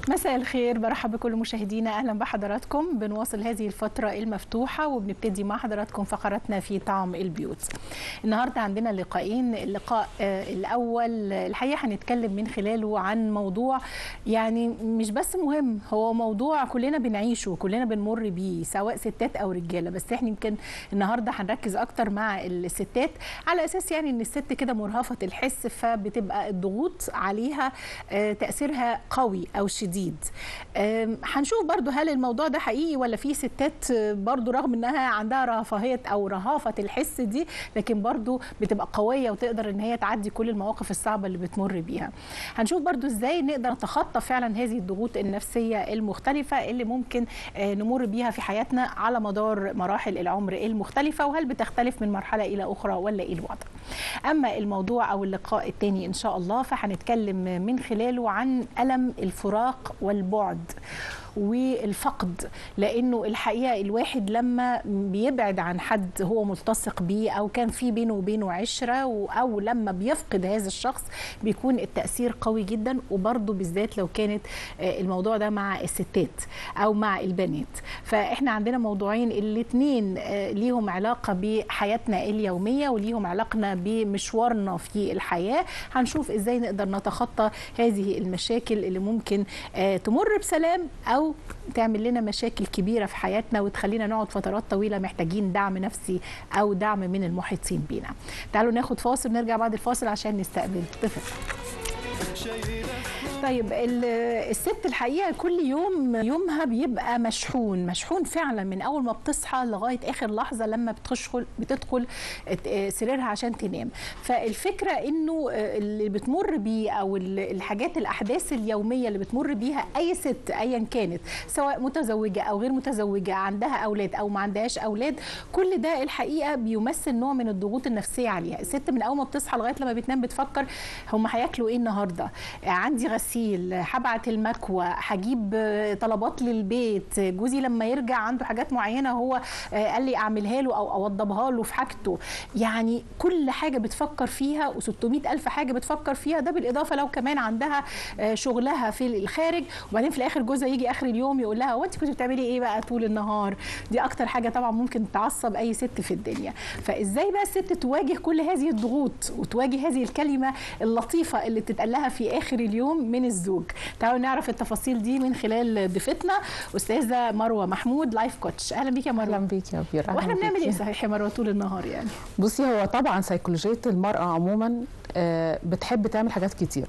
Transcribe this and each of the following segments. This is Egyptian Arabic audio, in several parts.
مساء الخير برحب بكل مشاهدينا اهلا بحضراتكم بنواصل هذه الفتره المفتوحه وبنبتدي مع حضراتكم فقراتنا في طعم البيوت النهارده عندنا لقاءين اللقاء آه، الاول الحقيقه هنتكلم من خلاله عن موضوع يعني مش بس مهم هو موضوع كلنا بنعيشه وكلنا بنمر بيه سواء ستات او رجاله بس احنا يمكن النهارده هنركز اكتر مع الستات على اساس يعني ان الست كده مرهفه الحس فبتبقى الضغوط عليها آه، تاثيرها قوي او شديد آم، هنشوف برضو هل الموضوع ده حقيقي ولا في ستات آه، برضو رغم انها عندها رفاهيه او رهافه الحس دي لكن برضو بتبقى قويه وتقدر ان هي تعدي كل المواقف الصعبه اللي بتمر بيها هنشوف برضو ازاي نقدر نتخطى فعلا هذه الضغوط النفسيه المختلفه اللي ممكن آه، نمر بيها في حياتنا على مدار مراحل العمر المختلفه وهل بتختلف من مرحله الى اخرى ولا ايه الوضع اما الموضوع او اللقاء الثاني ان شاء الله فهنتكلم من خلاله عن الم الفراق والبعد والفقد لانه الحقيقه الواحد لما بيبعد عن حد هو ملتصق بيه او كان في بينه وبينه عشره و- او لما بيفقد هذا الشخص بيكون التاثير قوي جدا وبرضه بالذات لو كانت آه، الموضوع ده مع الستات او مع البنات فاحنا عندنا موضوعين الاثنين ليهم علاقه بحياتنا اليوميه وليهم علاقه بمشوارنا في الحياه هنشوف ازاي نقدر نتخطى هذه المشاكل اللي ممكن آه، تمر بسلام او تعمل لنا مشاكل كبيره في حياتنا وتخلينا نقعد فترات طويله محتاجين دعم نفسي او دعم من المحيطين بينا تعالوا ناخد فاصل نرجع بعد الفاصل عشان نستقبل ضيفتنا طيب ال- الست الحقيقه كل يوم يومها بيبقى مشحون مشحون فعلا من اول ما بتصحى لغايه اخر لحظه لما بتدخل بتدخل ات- سريرها عشان تنام فالفكره انه اللي بتمر بيه او ال- الحاجات الاحداث اليوميه اللي بتمر بيها اي ست ايا كانت سواء متزوجه او غير متزوجه عندها اولاد او ما عندهاش اولاد كل ده الحقيقه بيمثل نوع من الضغوط النفسيه عليها الست من اول ما بتصحى لغايه لما بتنام بتفكر هم هياكلوا ايه النهارده عندي غسيل هبعت المكوى هجيب آه، طلبات للبيت جوزي لما يرجع عنده حاجات معينه هو آه، قال لي اعملها له او اوضبها له في حاجته يعني كل حاجه بتفكر فيها و600 الف حاجه بتفكر فيها ده بالاضافه لو كمان عندها آه، شغلها في الخارج وبعدين في الاخر جوزها يجي اخر اليوم يقول لها هو انت كنت بتعملي ايه بقى طول النهار دي اكتر حاجه طبعا ممكن تعصب اي ست في الدنيا فازاي بقى الست تواجه كل هذه الضغوط وتواجه هذه الكلمه اللطيفه اللي بتتقال لها في اخر اليوم من الزوج تعالوا نعرف التفاصيل دي من خلال ضيفتنا استاذه مروه محمود لايف كوتش اهلا بيك يا اهلا مروه بيك يا بير واحنا بنعمل ايه صحيح يا مروه طول النهار يعني بصي هو طبعا سيكولوجيه المراه عموما آه، بتحب تعمل حاجات كتير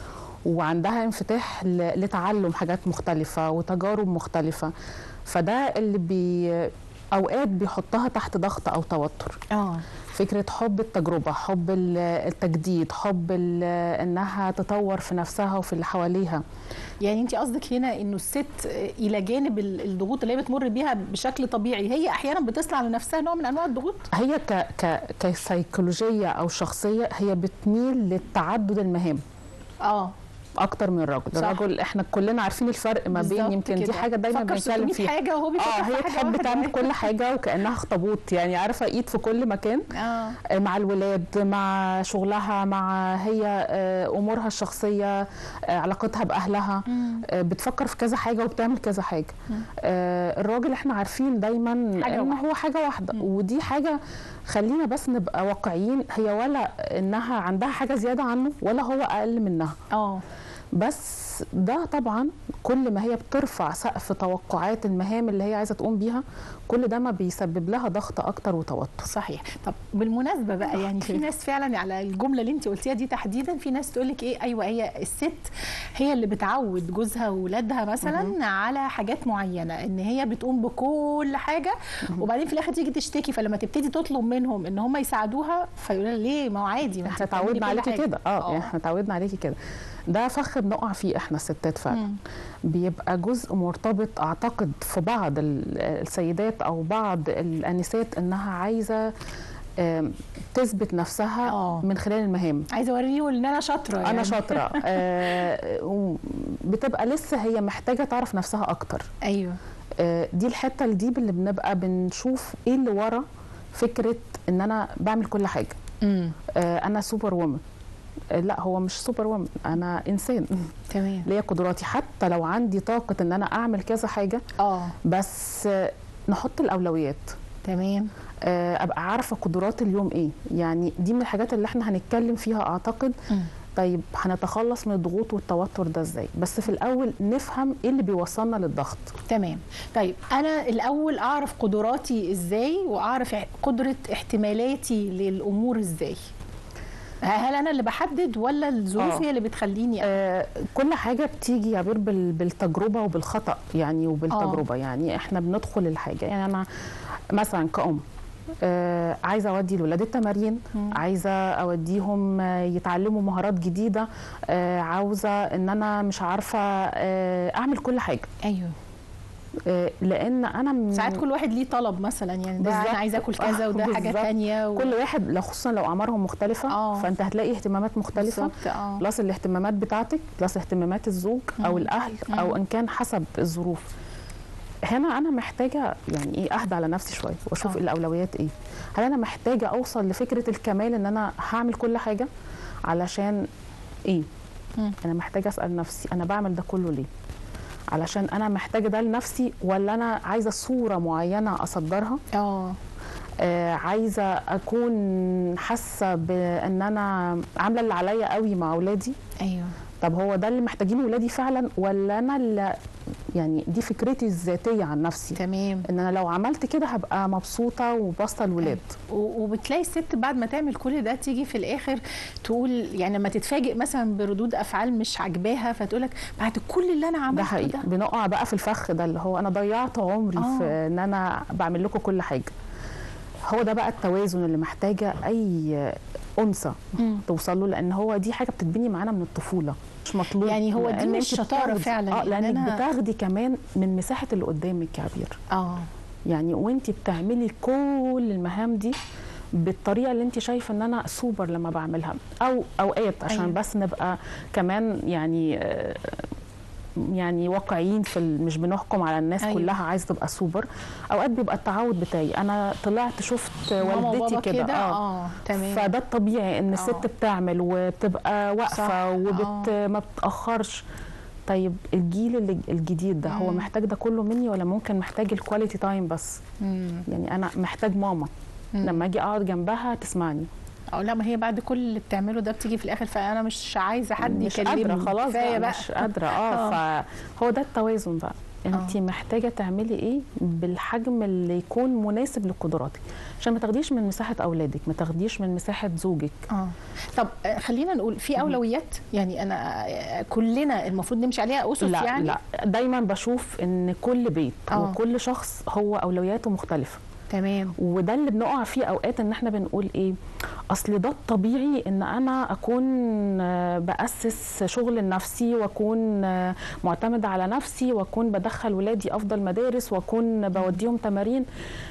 وعندها انفتاح ل- لتعلم حاجات مختلفه وتجارب مختلفه فده اللي بي اوقات بيحطها تحت ضغط او توتر اه فكره حب التجربه حب ال- التجديد حب ال- انها تطور في نفسها وفي اللي حواليها يعني انت قصدك هنا انه الست الى جانب ال- الضغوط اللي هي بتمر بيها بشكل طبيعي هي احيانا بتصنع لنفسها نوع من انواع الضغوط هي ك ك كسيكولوجيه او شخصيه هي بتميل للتعدد المهام اه اكتر من الرجل صح. الرجل احنا كلنا عارفين الفرق ما بين بالظبط يمكن دي كده. حاجه دايما فكر بنتكلم 600 فيها حاجه وهو بيفكر اه في هي حاجة تحب واحدة. تعمل كل حاجه وكانها اخطبوط يعني عارفه ايد في كل مكان اه آه، مع الولاد مع شغلها مع هي آه، امورها الشخصيه آه، علاقتها باهلها آه، بتفكر في كذا حاجه وبتعمل كذا حاجه آه، الراجل احنا عارفين دايما حاجة ان واحدة. هو حاجه واحده ودي حاجه خلينا بس نبقى واقعيين هي ولا انها عندها حاجه زياده عنه ولا هو اقل منها اه بس ده طبعا كل ما هي بترفع سقف توقعات المهام اللي هي عايزه تقوم بيها كل ده ما بيسبب لها ضغط اكتر وتوتر صحيح طب بالمناسبه بقى يعني في ناس فعلا على الجمله اللي انت قلتيها دي تحديدا في ناس تقول لك ايه ايوه هي الست هي اللي بتعود جوزها واولادها مثلا على حاجات معينه ان هي بتقوم بكل حاجه وبعدين في الاخر تيجي تشتكي فلما تبتدي تطلب منهم ان هم يساعدوها فيقولوا لها ليه ما هو عادي ما احنا انت بتعملي اتعودنا كل عليكي حاجة. كده اه يعني احنا اتعودنا عليكي كده ده فخ بنقع فيه احنا الستات فعلا مم. بيبقى جزء مرتبط اعتقد في بعض ال- السيدات او بعض الانسات انها عايزه آم، تثبت نفسها آه. من خلال المهام عايزه اوريه ان انا شاطره يعني. انا شاطره آه، و- بتبقى لسه هي محتاجه تعرف نفسها اكتر ايوه آه، دي الحته الديب اللي بنبقى بنشوف ايه اللي ورا فكره ان انا بعمل كل حاجه امم آه، انا سوبر وومن آه، لا هو مش سوبر وومن انا انسان تمام ليا قدراتي حتى لو عندي طاقه ان انا اعمل كذا حاجه اه بس آه، نحط الاولويات تمام آه، ابقى عارفه قدرات اليوم ايه يعني دي من الحاجات اللي احنا هنتكلم فيها اعتقد مم. طيب هنتخلص من الضغوط والتوتر ده ازاي بس في الاول نفهم ايه اللي بيوصلنا للضغط تمام طيب انا الاول اعرف قدراتي ازاي واعرف ع- قدره احتمالاتي للامور ازاي هل انا اللي بحدد ولا الظروف آه. هي اللي بتخليني آه كل حاجه بتيجي يا بير بال- بالتجربه وبالخطا يعني وبالتجربه يعني احنا بندخل الحاجه يعني انا مثلا كأم آه عايزه اودي الولاد التمارين مم. عايزه اوديهم آه، يتعلموا مهارات جديده آه عاوزه ان انا مش عارفه آه اعمل كل حاجه ايوه آه لان انا من- ساعات كل واحد ليه طلب مثلا يعني ده بالظبط. انا عايزه اكل كذا آه، وده حاجه بالظبط. تانية و... كل واحد لو خصوصا لو اعمارهم مختلفه آه. فانت هتلاقي اهتمامات مختلفه بالظبط اه بلس الاهتمامات بتاعتك بلس اهتمامات الزوج او مم. الاهل مم. او ان كان حسب الظروف هنا انا محتاجه يعني ايه اهدى على نفسي شويه واشوف آه. الاولويات ايه هل انا محتاجه اوصل لفكره الكمال ان انا هعمل كل حاجه علشان ايه مم. انا محتاجه اسال نفسي انا بعمل ده كله ليه علشان انا محتاجه ده لنفسي ولا انا عايزه صوره معينه اصدرها اه آه عايزه اكون حاسه بان انا عامله اللي عليا قوي مع اولادي ايوه طب هو ده اللي محتاجينه ولادي فعلا ولا انا اللي يعني دي فكرتي الذاتيه عن نفسي تمام ان انا لو عملت كده هبقى مبسوطه وباسطه الولاد و- وبتلاقي الست بعد ما تعمل كل ده تيجي في الاخر تقول يعني لما تتفاجئ مثلا بردود افعال مش عاجباها فتقول لك بعد كل اللي انا ده عملته حقيقي ده بنقع بقى في الفخ ده اللي هو انا ضيعت عمري آه. في ان انا بعمل لكم كل حاجه هو ده بقى التوازن اللي محتاجه اي انثى مم. توصل له لان هو دي حاجه بتتبني معانا من الطفوله مش مطلوب يعني هو دي لأن مش أنت شطارة بتاخدي- فعلا، اه إن لانك أنا- بتاخدي كمان من مساحه اللي قدامك يا عبير اه يعني وانت بتعملي كل المهام دي بالطريقه اللي انت شايفه ان انا سوبر لما بعملها او اوقات عشان أيوة. أيوة. بس نبقى كمان يعني آه، يعني واقعيين في ال- مش بنحكم على الناس أيوة. أيوة. كلها عايزه تبقى سوبر اوقات بيبقى التعود بتاعي انا طلعت شفت ماما والدتي وبابا كده اه تمام فده الطبيعي ان الست آه. بتعمل وبتبقى صح، واقفه وبت آه. ما بتاخرش طيب الجيل اللي الجديد ده هو مم. محتاج ده كله مني ولا ممكن محتاج الكواليتي تايم بس مم. يعني انا محتاج ماما مم. لما اجي اقعد جنبها تسمعني او لا ما هي بعد كل اللي بتعمله ده بتيجي في الاخر فانا مش عايزه حد مش يكلمني قادره خلاص كفايه بقى بقى مش قادره اه فهو ده التوازن بقى انت آه. محتاجه تعملي ايه بالحجم اللي يكون مناسب لقدراتك عشان ما تاخديش من مساحه اولادك ما تاخديش من مساحه زوجك اه طب آه، خلينا نقول في اولويات يعني انا آه، كلنا المفروض نمشي عليها اسس لا يعني لا دايما بشوف ان كل بيت آه. وكل شخص هو اولوياته مختلفه تمام وده اللي بنقع فيه اوقات ان احنا بنقول ايه اصل ده الطبيعي ان انا اكون آه، باسس شغل لنفسي واكون آه، معتمده على نفسي واكون بدخل ولادي افضل مدارس واكون بوديهم تمارين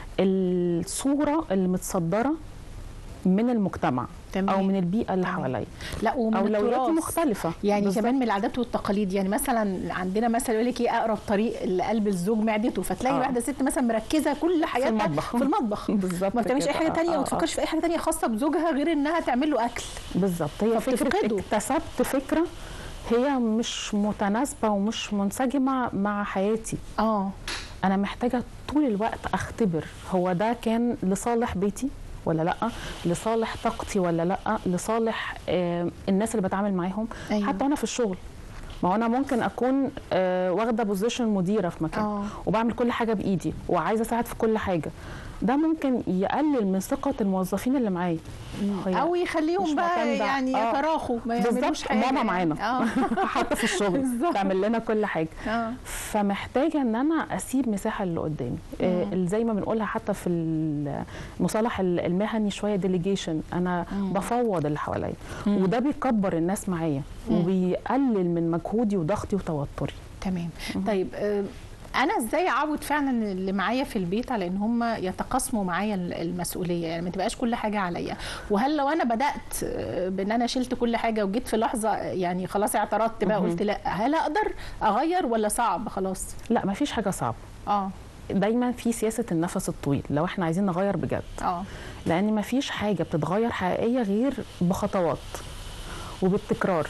الصوره اللي متصدره من المجتمع تمام او من البيئه اللي تمام. حواليا لا ومن اولوياتي التراث. مختلفه يعني بالظبط. كمان من العادات والتقاليد يعني مثلا عندنا مثل يقول لك ايه اقرب طريق لقلب الزوج معدته فتلاقي آه. واحده ست مثلا مركزه كل حياتها المطبخ. في المطبخ بالظبط ما بتعملش اي كده. حاجه آه، تانية آه، وما آه. تفكرش في اي حاجه تانية خاصه بزوجها غير انها تعمل له اكل بالظبط هي فكره فبتفقده. اكتسبت فكره هي مش متناسبه ومش منسجمه مع حياتي اه انا محتاجه طول الوقت اختبر هو ده كان لصالح بيتي ولا لا لصالح طاقتي ولا لا لصالح آه الناس اللي بتعامل معاهم أيوة. حتى وانا في الشغل ما هو انا ممكن اكون آه واخده بوزيشن مديره في مكان آه. وبعمل كل حاجه بايدي وعايزه اساعد في كل حاجه ده ممكن يقلل من ثقه الموظفين اللي معايا هي او مش يخليهم بقى معتمدة. يعني آه. يتراخوا ما يعملوش بالظبط حاجه ماما يعني. معانا اه حتى في الشغل بالظبط. تعمل لنا كل حاجه اه فمحتاجه ان انا اسيب مساحه اللي قدامي آه، مم. اللي زي ما بنقولها حتى في المصطلح المهني شويه ديليجيشن انا مم. بفوض اللي حواليا مم. وده بيكبر الناس معايا مم. وبيقلل من مجهودي وضغطي وتوتري تمام طيب آه، انا ازاي اعود فعلا اللي معايا في البيت على ان هم يتقاسموا معايا ال- المسؤوليه يعني ما تبقاش كل حاجه عليا وهل لو انا بدات آه، بان انا شلت كل حاجه وجيت في لحظه آه، يعني خلاص اعترضت بقى مهم. قلت لا هل اقدر اغير ولا صعب خلاص لا ما فيش حاجه صعبه اه دايما في سياسه النفس الطويل لو احنا عايزين نغير بجد اه لان ما فيش حاجه بتتغير حقيقيه غير بخطوات وبالتكرار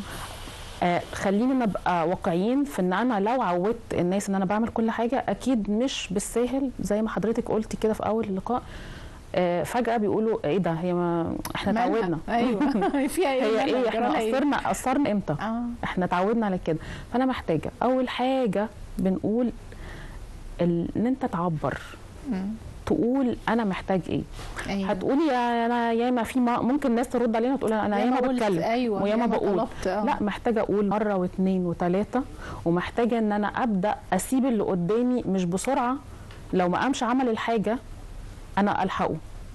آه خلينا نبقى واقعيين في ان انا لو عودت الناس ان انا بعمل كل حاجه اكيد مش بالساهل زي ما حضرتك قلتي كده في اول اللقاء آه فجاه بيقولوا ايه ده هي ما احنا مالها؟ اتعودنا ايوه فيها ايه هي مالها؟ ايه جرالها احنا إيه؟ قصرنا قصرنا امتى اه احنا اتعودنا على كده فانا محتاجه اول حاجه بنقول ال- ان انت تعبر مم. تقول انا محتاج ايه ايوه هتقولي يا انا ياما في ما ممكن ناس ترد علينا وتقول انا ياما قلت، بتكلم ايوه وياما بقول طلبت آه. لا محتاجه اقول مره واثنين وثلاثه ومحتاجه ان انا ابدا اسيب اللي قدامي مش بسرعه لو ما قامش عمل الحاجه انا الحقه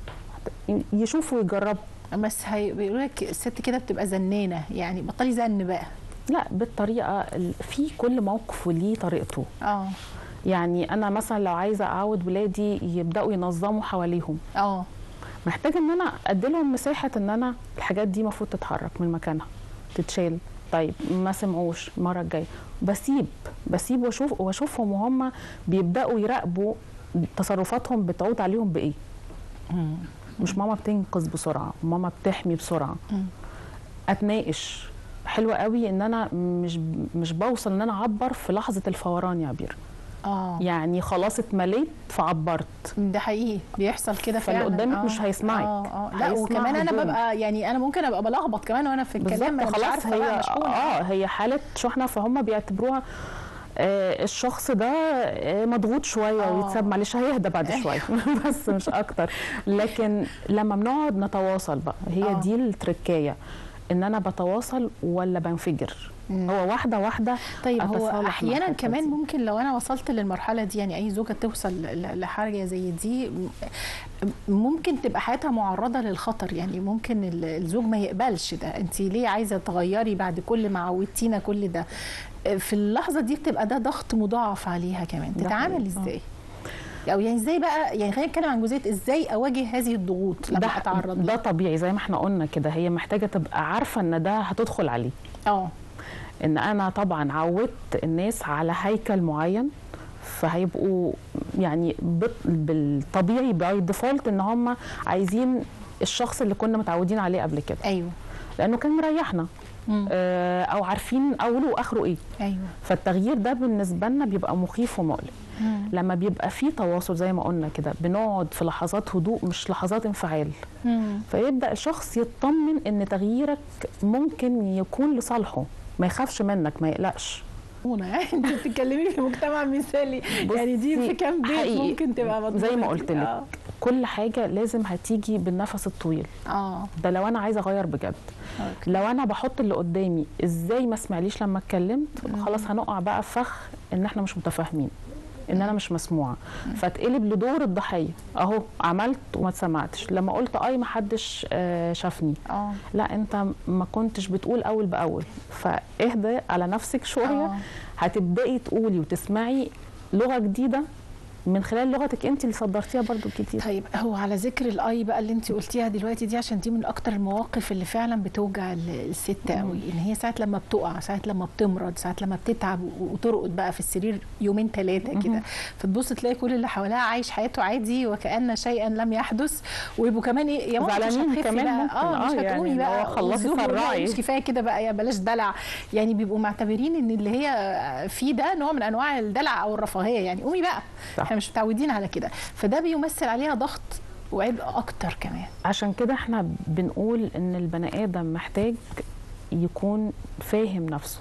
يشوف ويجرب بس هي بيقولوا لك الست كده بتبقى زنانه يعني بطلي زن بقى لا بالطريقه ال- في كل موقف وليه طريقته اه يعني انا مثلا لو عايزه اعود ولادي يبداوا ينظموا حواليهم اه محتاجه ان انا اديلهم مساحه ان انا الحاجات دي المفروض تتحرك من مكانها تتشال طيب ما سمعوش المره الجايه بسيب بسيب واشوف واشوفهم وهم بيبداوا يراقبوا تصرفاتهم بتعود عليهم بايه مم. مش ماما بتنقذ بسرعه ماما بتحمي بسرعه مم. اتناقش حلوة قوي ان انا مش مش بوصل ان انا اعبر في لحظه الفوران يا عبير اه يعني خلاص اتمليت فعبرت ده حقيقي بيحصل كده فاللي فعلا قدامك آه. مش هيسمعك. اه اه لا هيسمع وكمان انا هدوء. ببقى يعني انا ممكن ابقى بلخبط كمان وانا في الكلام بالظبط أنا مش خلاص عارفة هي بقى مشحونة. اه هي حاله شحنه فهم بيعتبروها آه الشخص ده آه مضغوط شويه آه. ويتساب معلش هيهدى بعد شويه بس مش اكتر لكن لما بنقعد نتواصل بقى هي آه. دي التركايه ان انا بتواصل ولا بنفجر مم. هو واحده واحده طيب هو أتصالح مع احيانا الحتة كمان دي. ممكن لو انا وصلت للمرحله دي يعني اي زوجه توصل ل- لحاجه زي دي م- ممكن تبقى حياتها معرضه للخطر يعني ممكن ال- الزوج ما يقبلش ده انت ليه عايزه تغيري بعد كل ما عودتينا كل ده في اللحظه دي بتبقى ده ضغط مضاعف عليها كمان ده تتعامل حقيقي. ازاي او يعني ازاي بقى يعني خلينا نتكلم عن جزئيه ازاي اواجه هذه الضغوط لما ده اتعرض ده لها طبيعي زي ما احنا قلنا كده هي محتاجه تبقى عارفه ان ده هتدخل عليه اه ان انا طبعا عودت الناس على هيكل معين فهيبقوا يعني بال- بالطبيعي باي ديفولت ان هم عايزين الشخص اللي كنا متعودين عليه قبل كده ايوه لانه كان مريحنا مم. آه، او عارفين اوله واخره ايه ايوه فالتغيير ده بالنسبه لنا بيبقى مخيف ومؤلم مم. لما بيبقى في تواصل زي ما قلنا كده بنقعد في لحظات هدوء مش لحظات انفعال مم. فيبدا الشخص يطمن ان تغييرك ممكن يكون لصالحه ما يخافش منك ما يقلقش مضمونه يعني انت بتتكلمي في مجتمع مثالي يعني دي بصي، في كام بيت حقيقي. ممكن تبقى مضمونه زي ما كده. قلت لك اه كل حاجه لازم هتيجي بالنفس الطويل اه ده لو انا عايزه اغير بجد أوكي. لو انا بحط اللي قدامي ازاي ما سمعليش لما اتكلمت خلاص هنقع بقى في فخ ان احنا مش متفاهمين ان انا مش مسموعه فتقلب لدور الضحيه اهو عملت وما اتسمعتش لما قلت اي ما حدش آه، شافني اه لا انت ما كنتش بتقول اول باول فاهدى على نفسك شويه آه. هتبداي تقولي وتسمعي لغه جديده من خلال لغتك انت اللي صدرتيها برضو الجديد طيب هو على ذكر الاي بقى اللي انت قلتيها دلوقتي دي عشان دي من اكتر المواقف اللي فعلا بتوجع ال- الست قوي ان هي ساعه لما بتقع ساعه لما بتمرض ساعه لما بتتعب و- وترقد بقى في السرير يومين ثلاثه كده فتبص تلاقي كل اللي حواليها عايش حياته عادي وكأن شيئا لم يحدث ويبقوا كمان ايه يا ماما مش زعلانين هتخفي كمان بقى ممكن. اه مش آه، يعني هتقومي اللي بقى هو خلصي والزوج يقول لها سرعي. مش كفايه كده بقى يا بلاش دلع يعني بيبقوا معتبرين ان اللي هي فيه ده نوع من انواع الدلع او الرفاهيه يعني قومي بقى صح. احنا مش متعودين على كده فده بيمثل عليها ضغط وعبء اكتر كمان عشان كده احنا بنقول ان البني ادم محتاج يكون فاهم نفسه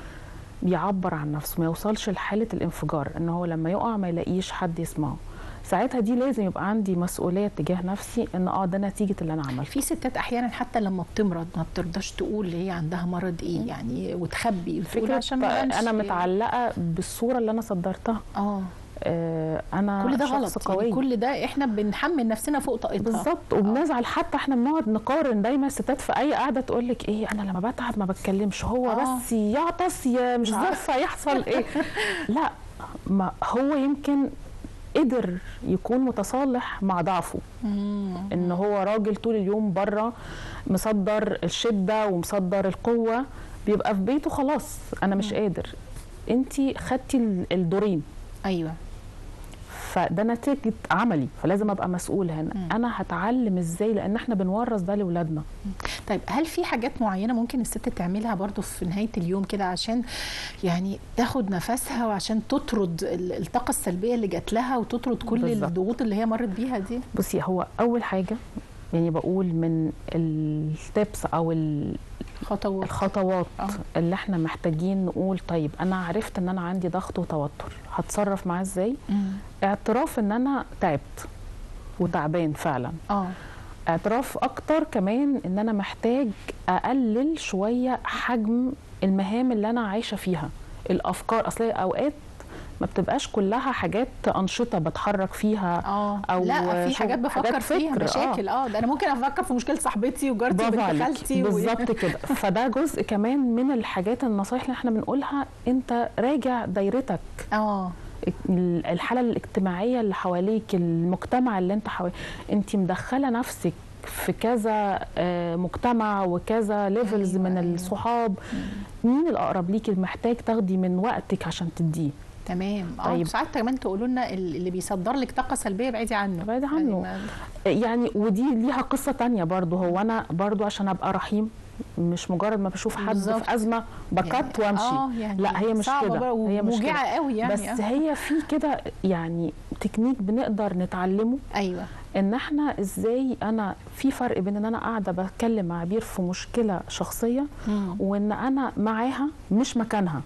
بيعبر عن نفسه ما يوصلش لحاله الانفجار ان هو لما يقع ما يلاقيش حد يسمعه ساعتها دي لازم يبقى عندي مسؤوليه تجاه نفسي ان اه ده نتيجه اللي انا عملته في ستات احيانا حتى لما بتمرض ما بترضاش تقول هي عندها مرض ايه يعني وتخبي وتقول فكره عشان ما يبانش. انا متعلقه بالصوره اللي انا صدرتها اه آه انا كل ده شخص غلط قوي يعني كل ده احنا بنحمل نفسنا فوق طاقتها بالظبط وبنزعل حتى احنا بنقعد نقارن دايما الستات في اي قعده تقول لك ايه انا لما بتعب ما بتكلمش هو آه. بس يعطس يا مش بالظبط. عارفه يحصل ايه لا ما هو يمكن قدر يكون متصالح مع ضعفه مم. ان هو راجل طول اليوم بره مصدر الشده ومصدر القوه بيبقى في بيته خلاص انا مش قادر انت خدتي ال- الدورين ايوه فده نتيجه عملي فلازم ابقى مسؤول هنا مم. انا هتعلم ازاي لان احنا بنورث ده لاولادنا طيب هل في حاجات معينه ممكن الست تعملها برضو في نهايه اليوم كده عشان يعني تاخد نفسها وعشان تطرد ال- الطاقه السلبيه اللي جات لها وتطرد كل بالظبط. الضغوط اللي هي مرت بيها دي بصي هو اول حاجه يعني بقول من الستبس او ال- خطوات الخطوات آه. اللي احنا محتاجين نقول طيب انا عرفت ان انا عندي ضغط وتوتر هتصرف معاه ازاي مم. اعتراف ان انا تعبت وتعبان فعلا اه اعتراف اكتر كمان ان انا محتاج اقلل شويه حجم المهام اللي انا عايشه فيها الافكار اصل هي اوقات ما بتبقاش كلها حاجات انشطه بتحرك فيها اه أو لا في شغل- حاجات بفكر حاجات فيها فكر، آه. مشاكل اه ده انا ممكن افكر في مشكله صاحبتي وجارتي برافو وبنت عليك خالتي و- بالظبط كده فده جزء كمان من الحاجات النصايح اللي احنا بنقولها انت راجع دايرتك اه ال- الحاله الاجتماعيه اللي حواليك المجتمع اللي انت حواليك انت مدخله نفسك في كذا آه، مجتمع وكذا ليفلز أيوة، من أيوة. الصحاب مين الاقرب ليكي محتاج تاخدي من وقتك عشان تديه تمام اه طيب. ساعات كمان تقولوا لنا ال- اللي بيصدر لك طاقه سلبيه ابعدي عنه ابعدي يعني عنه. ما- يعني ودي ليها قصه تانية برضو هو انا برضو عشان ابقى رحيم مش مجرد ما بشوف حد بالظبط. في ازمه بكت يعني- وامشي اه يعني لا هي مش صعبة كده بقى هي مش وموجعه كده قوي يعني بس آه. هي في كده يعني تكنيك بنقدر نتعلمه ايوه ان احنا ازاي انا في فرق بين ان انا قاعده بتكلم مع عبير في مشكله شخصيه مم. وان انا معاها مش مكانها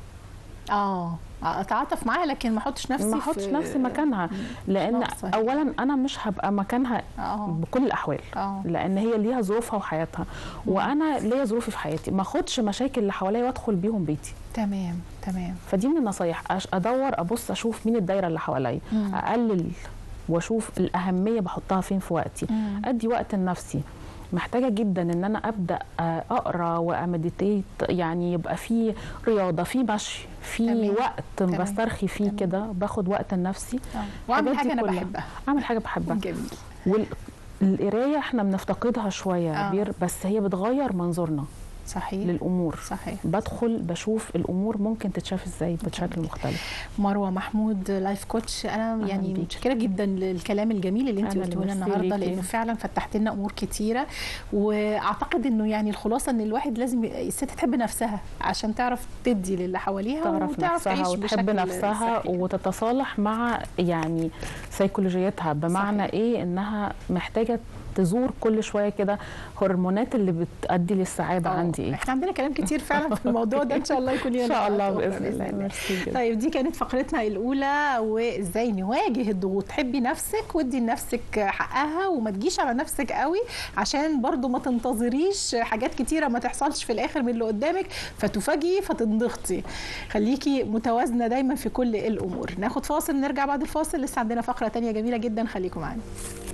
اه اتعاطف معاها لكن ما احطش نفسي ما احطش في- نفسي مكانها لان ناقصة. اولا انا مش هبقى مكانها اه بكل الاحوال اه لان هي ليها ظروفها وحياتها وانا ليا ظروفي في حياتي ما اخدش مشاكل اللي حواليا وادخل بيهم بيتي تمام تمام فدي من النصايح أش- ادور ابص اشوف مين الدايره اللي حواليا مم. اقلل واشوف الاهميه بحطها فين في وقتي مم. ادي وقت لنفسي محتاجه جدا ان انا ابدا آه، اقرا وامديتيت يعني يبقى في رياضه في مشي في تمام. وقت تمام. بسترخي فيه تمام. كده باخد وقت لنفسي آه. واعمل الحاجات حاجه دي انا كلها. بحبها اعمل حاجه بحبها جميل والقرايه احنا بنفتقدها شويه يا آه. عبير بس هي بتغير منظورنا صحيح للامور صحيح بدخل بشوف الامور ممكن تتشاف ازاي بشكل مختلف مروه محمود لايف كوتش انا أهلاً يعني بيكي. متشكره جدا للكلام الجميل اللي انت أنا قلته لنا اللي النهارده ميرسي ليكي. لانه فعلا فتحت لنا امور كتيره واعتقد انه يعني الخلاصه ان الواحد لازم ي- الست تحب نفسها عشان تعرف تدي للي حواليها تعرف وتعرف نفسها تعيش وتحب بشكل نفسها صحي. وتتصالح مع يعني سيكولوجيتها بمعنى صحيح. ايه انها محتاجه تزور كل شويه كده هرمونات اللي بتؤدي للسعاده آه، عندي ايه احنا عندنا كلام كتير فعلا في الموضوع ده ان شاء الله يكون لنا ان شاء الله وقت أخرى باذن الله ميرسي جدا طيب دي كانت فقرتنا الاولى وازاي نواجه الضغوط حبي نفسك ودي لنفسك حقها وما تجيش على نفسك قوي عشان برضو ما تنتظريش حاجات كتيره ما تحصلش في الاخر من اللي قدامك فتفاجئي فتنضغطي خليكي متوازنه دايما في كل الامور ناخد فاصل نرجع بعد الفاصل لسه عندنا فقره تانية جميله جدا خليكم معانا